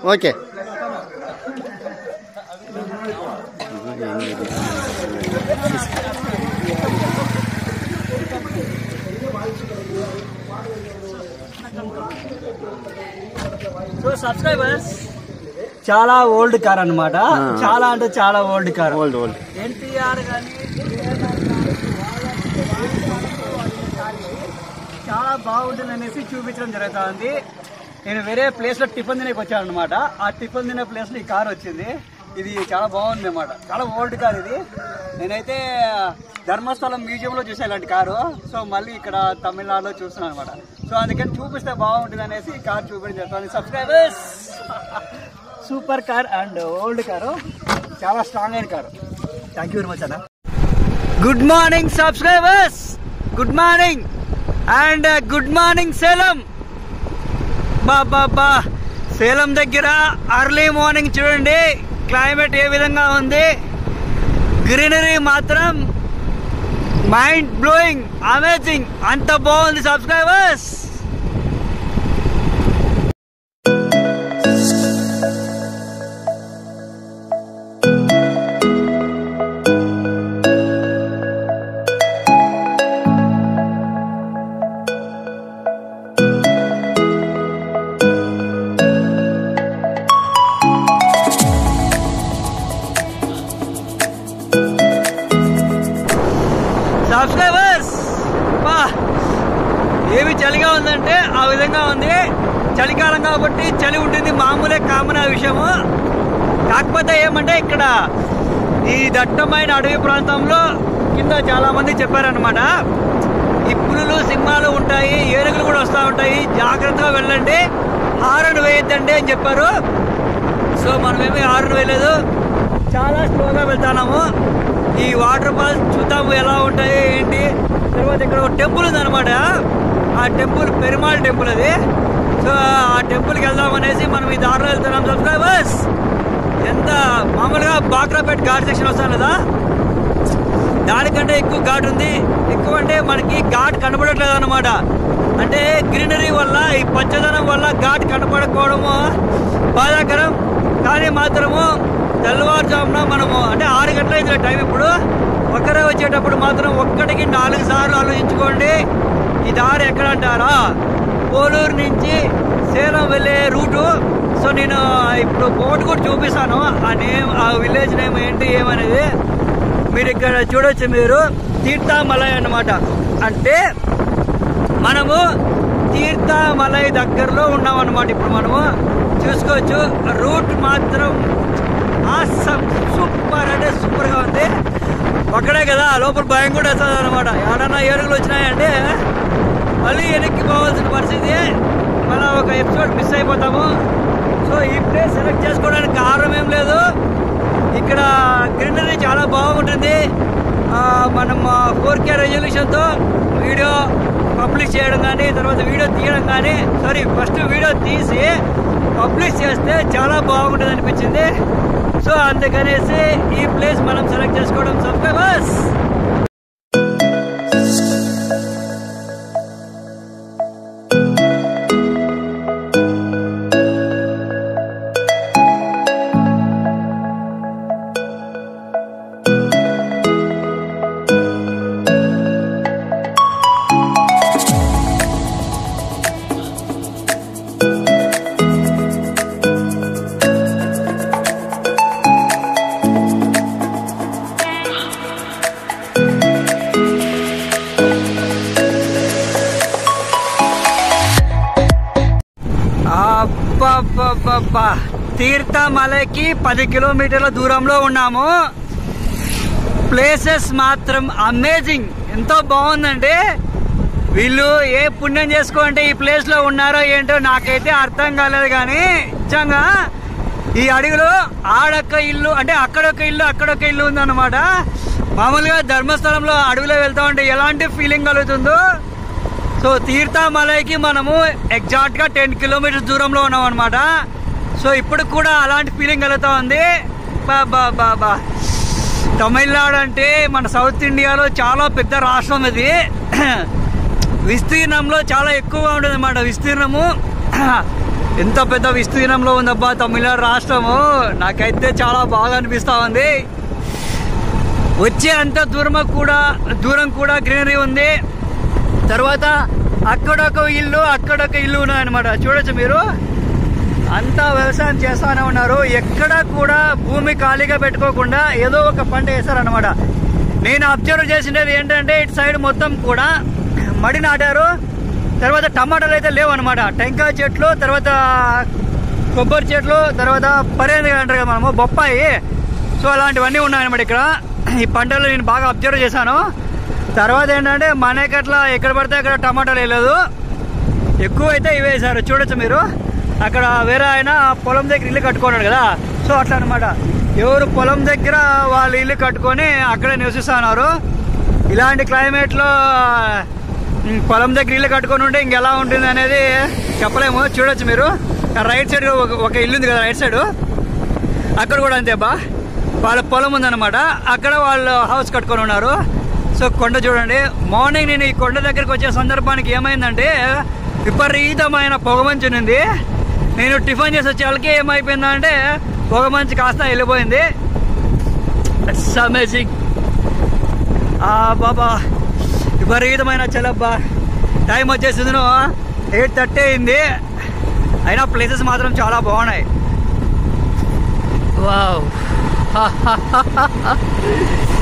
okay so subscribers చాలా old car అన్నమాట చాలా అంటే చాలా old car old old NTR కానీ చాలా బాగుంటుంది అనేసి చూపించడం జరుగుతుంది నేను వేరే ప్లేస్ లో టిఫిన్ తినేకి వచ్చాను అనమాట ఆ టిఫిన్ తినే ప్లేస్ లో ఈ కార్ వచ్చింది ఇది చాలా బాగుంది అనమాట చాలా ఓల్డ్ కార్ ఇది నేనైతే ధర్మస్థలం మ్యూజియం లో చూసాను ఇలాంటి కారు సో మళ్ళీ ఇక్కడ తమిళనాడులో చూస్తున్నాను అనమాట సో అందుకని చూపిస్తే బాగుంటుంది అనేసి ఈ కార్ చూపించడం జరుగుతుంది subscribers super car and old car చాలా స్ట్రాంగ్ అయిన car thank you very much అన్న good morning subscribers good morning and good morning Salem బా బా బా సేలం దగ్గర అర్లీ మార్నింగ్ చూడండి క్లైమేట్ ఏ విధంగా ఉంది గ్రీనరీ మాత్రం మైండ్ బ్లోయింగ్ అమేజింగ్ అంత బాగుంది సబ్స్క్రైబర్స్ సబ్స్క్రైబర్స్ బా ఏమి చలిగా ఉందంటే ఆ విధంగా ఉంది చలికాలం కాబట్టి చలి ఉంటుంది మామూలే కామన్ ఆ విషయము కాకపోతే ఏమంటే ఇక్కడ ఈ దట్టమైన అడవి ప్రాంతంలో కింద చాలా మంది చెప్పారనమాట ఈ పులులు సింహాలు ఉంటాయి ఏనుగులు కూడా వస్తూ ఉంటాయి జాగ్రత్తగా వెళ్ళండి హారన్ వేయద్దండి అని చెప్పారు సో మనమేమి హారన్ వేయలేదు చాలా స్లోగా వెళ్తున్నాము ఈ వాటర్ ఫాల్స్ చూద్దాము ఎలా ఉంటాయి ఏంటి తర్వాత ఇక్కడ ఒక టెంపుల్ ఉందన్నమాట ఆ టెంపుల్ పెరుమాళ్ టెంపుల్ అది సో ఆ టెంపుల్కి వెళ్దాం అనేసి మనం ఈ దారిలో వెళ్తున్నాం సబ్స్క్రైబర్స్ ఎంత మామూలుగా బాక్రాపేట్ ఘాట్ సెక్షన్ వస్తాను కదా దానికంటే ఎక్కువ ఘాట్ ఉంది ఎక్కువ అంటే మనకి ఘాట్ కనపడట్లేదు అనమాట అంటే గ్రీనరీ వల్ల ఈ పచ్చదనం వల్ల ఘాట్ కనపడకపోవడము బాధాకరం కానీ మాత్రము తెల్లవారుజామున మనము అంటే ఆరు గంటల అయింది టైం ఇప్పుడు ఒక్కరే వచ్చేటప్పుడు మాత్రం ఒక్కటికి నాలుగు సార్లు ఆలోచించుకోండి ఈ దారి ఎక్కడ అంటారా పోలూరు నుంచి సేలం వెళ్ళే రూటు సో నేను ఇప్పుడు బోర్డు కూడా చూపిస్తాను ఆ నేమ్ ఆ విలేజ్ నేమ్ ఏంటి ఏమనేది మీరు ఇక్కడ చూడొచ్చు మీరు తీర్థమలై అన్నమాట అంటే మనము తీర్థమలై దగ్గరలో ఉన్నాం అన్నమాట ఇప్పుడు మనము చూసుకోవచ్చు రూట్ మాత్రం ఆసం సూపర్ అంటే సూపర్గా ఉంది ఒక్కడే కదా లోపల భయం కూడా వస్తుంది అనమాట ఏడన్నా ఏనుగులు వచ్చినాయంటే మళ్ళీ వెనక్కి పోవాల్సిన పరిస్థితి మళ్ళీ ఒక ఎపిసోడ్ మిస్ అయిపోతాము సో ఈ ప్లేస్ సెలెక్ట్ చేసుకోవడానికి కారణం ఏం లేదు ఇక్కడ గ్రీనరీ చాలా బాగుంటుంది ఆ, మనం ఫోర్ కే రెజల్యూషన్తో వీడియో పబ్లిష్ చేయడం కానీ తర్వాత వీడియో తీయడం కానీ సారీ ఫస్ట్ వీడియో తీసి పబ్లిష్ చేస్తే చాలా బాగుంటుంది అనిపించింది సో అందుకనేసి ఈ ప్లేస్ మనం సెలెక్ట్ చేసుకోవడం సబ్స్క్రైబర్స్ అబ్బబ్బబ్బబ్బా తీర్థమలకి పది కిలోమీటర్ల దూరంలో ఉన్నాము ప్లేసెస్ మాత్రం అమేజింగ్ ఎంతో బాగుందండి వీళ్ళు ఏ పుణ్యం చేసుకోంటే ఈ ప్లేస్ లో ఉన్నారో ఏంటో నాకైతే అర్థం కాలేదు కానీ నిజంగా ఈ అడవిలో ఆడొక్క ఇల్లు అంటే అక్కడొక ఇల్లు అక్కడొక ఇల్లు ఉందన్నమాట మామూలుగా ధర్మస్థలంలో అడవిలో వెళ్తా ఉంటే ఎలాంటి ఫీలింగ్ కలుగుతుందో సో తీర్థమలైకి మనము ఎగ్జాక్ట్ గా టెన్ కిలోమీటర్స్ దూరంలో ఉన్నాం అనమాట సో ఇప్పుడు కూడా అలాంటి ఫీలింగ్ కలుగుతా ఉంది బా బా బా బా తమిళనాడు అంటే మన సౌత్ ఇండియాలో చాలా పెద్ద రాష్ట్రం ఇది విస్తీర్ణంలో చాలా ఎక్కువగా ఉంటుంది అన్నమాట విస్తీర్ణము ఎంత పెద్ద విస్తీర్ణంలో ఉందబ్బా తమిళనాడు రాష్ట్రము నాకైతే చాలా బాగా అనిపిస్తా ఉంది వచ్చే అంత దూరం కూడా దూరం కూడా గ్రీనరీ ఉంది తర్వాత అక్కడొక ఇల్లు అక్కడొక ఇల్లు ఉన్నాయన్నమాట చూడొచ్చు మీరు అంతా వ్యవసాయం చేస్తానే ఉన్నారు ఎక్కడ కూడా భూమి ఖాళీగా పెట్టుకోకుండా ఏదో ఒక పంట వేస్తారనమాట నేను అబ్జర్వ్ చేసినది ఏంటంటే ఇటు సైడ్ మొత్తం కూడా మడి నాటారు తర్వాత టమాటాలు అయితే లేవు అనమాట టెంకాయ చెట్లు తర్వాత కొబ్బరి చెట్లు తర్వాత పరేంది అంటారు కదా మనము బొప్పాయి సో అలాంటివన్నీ ఉన్నాయన్నమాట ఇక్కడ ఈ పంటలు నేను బాగా అబ్జర్వ్ చేశాను తర్వాత ఏంటంటే మనకట్లా ఎక్కడ పడితే అక్కడ టమాటాలు వేయలేదు ఎక్కువ అయితే ఇవే వేశారు చూడొచ్చు మీరు అక్కడ వేరే ఆయన పొలం దగ్గర ఇల్లు కట్టుకున్నాడు కదా సో అట్లా అనమాట ఎవరు పొలం దగ్గర వాళ్ళు ఇల్లు కట్టుకొని అక్కడే నివసిస్తున్నారు ఇలాంటి క్లైమేట్లో ఉమ్, పొలం దగ్గర ఇల్లు కట్టుకొని ఉంటే ఇంకెలా ఉంటుంది అనేది చెప్పలేము చూడొచ్చు మీరు ఆ రైట్ సైడ్ ఒక- ఒక ఇల్లు ఉంది కదా రైట్ సైడ్ అక్కడ కూడా అంతే బా వాళ్ళ పొలం ఉందన్నమాట అక్కడ వాళ్ళు హౌస్ కట్టుకొని ఉన్నారు సో కొండ చూడండి మార్నింగ్ నేను ఈ కొండ దగ్గరికి వచ్చే సందర్భానికి ఏమైందంటే విపరీతమైన పొగమంచు ఉంది నేను టిఫిన్ చేసి వచ్చే వాళ్ళకి ఏమైపోయిందంటే పొగమంచు కాస్త వెళ్ళిపోయింది ఇట్స్ అమేజింగ్ బాబా విపరీతమైన చలబ్బా టైం వచ్చేసింది ఎయిట్ థర్టీ అయింది అయినా ప్లేసెస్ మాత్రం చాలా బాగున్నాయి వావ్